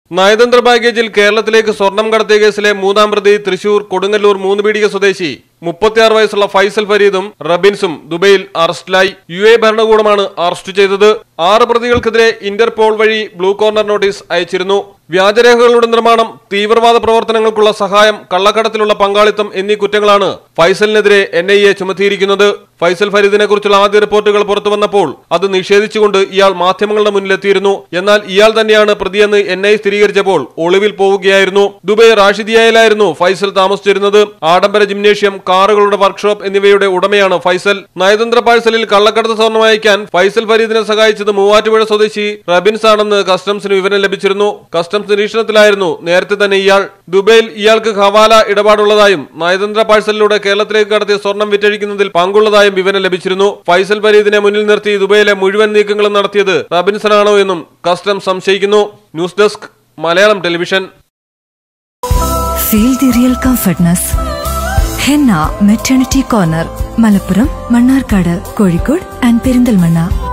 നയതന്ത്ര ബാഗേജിൽ കേരളത്തിലേക്ക് സ്വർണം കടത്തിയ കേസിലെ മൂന്നാം പ്രതി തൃശൂർ കൊടുങ്ങല്ലൂർ മൂന്ന് പീടിക സ്വദേശി മുപ്പത്തിയാറ് വയസ്സുള്ള ഫൈസൽ ഫരീദും റബിൻസും ദുബൈയിൽ അറസ്റ്റിലായി യു എ ഭരണകൂടമാണ് അറസ്റ്റ് ചെയ്തത് ആറ് പ്രതികൾക്കെതിരെ ഇന്റർപോൾ വഴി ബ്ലൂ കോർണർ നോട്ടീസ് അയച്ചിരുന്നു വ്യാജരേഖകളുടെ നിർമ്മാണം തീവ്രവാദ പ്രവർത്തനങ്ങൾക്കുള്ള സഹായം കള്ളക്കടത്തിലുള്ള പങ്കാളിത്തം എന്നീ കുറ്റങ്ങളാണ് ഫൈസലിനെതിരെ എൻ ഐ എ ചുമത്തിയിരിക്കുന്നത് ഫൈസൽ ഫരീദിനെ കുറിച്ചുള്ള ആദ്യ റിപ്പോർട്ടുകൾ പുറത്തു വന്നപ്പോൾ അത് നിഷേധിച്ചുകൊണ്ട് ഇയാൾ മാധ്യമങ്ങളുടെ മുന്നിലെത്തിയിരുന്നു എന്നാൽ ഇയാൾ തന്നെയാണ് പ്രതിയെന്ന് എൻ ഐ സ്ഥിരീകരിച്ചപ്പോൾ ഒളിവിൽ പോവുകയായിരുന്നു ദുബൈ റാഷിദിയയിലായിരുന്നു ഫൈസൽ താമസിച്ചിരുന്നത് ആഡംബര ജിംനേഷ്യം കാറുകളുടെ വർക്ക്ഷോപ്പ് എന്നിവയുടെ ഉടമയാണ് ഫൈസൽ നയതന്ത്ര പാഴ്സലിൽ കള്ളക്കടത്ത് സ്വർണം അയക്കാൻ ഫൈസൽ ഫരീദിനെ സഹായിച്ചത് മൂവാറ്റുപുഴ സ്വദേശി റബിൻസ് ആണെന്ന് കസ്റ്റംസിന് വിവരം ലഭിച്ചിരുന്നു കസ്റ്റംസ് നിരീക്ഷണത്തിലായിരുന്നു നേരത്തെ തന്നെ ഇയാൾ ദുബൈയിൽ ഇയാൾക്ക് ഹവാല ഇടപാടുള്ളതായും നയതന്ത്ര പാഴ്സലിലൂടെ കേരളത്തിലേക്ക് കടത്തിയ സ്വർണം വിറ്റഴിക്കുന്നതിൽ പങ്കുള്ളതായും വിവരം ലഭിച്ചിരുന്നു ഫൈസൽ ഫരീദിനെ മുന്നിൽ നിർത്തി ദുബൈയിലെ മുഴുവൻ നീക്കങ്ങളും നടത്തിയത് റബിൻസനാണോ എന്നും കസ്റ്റംസ് സംശയിക്കുന്നു news desk Malayalam television feel the real comfortness Henna maternity corner Malappuram Mannarkkad Kozhikode and Perinthalmanna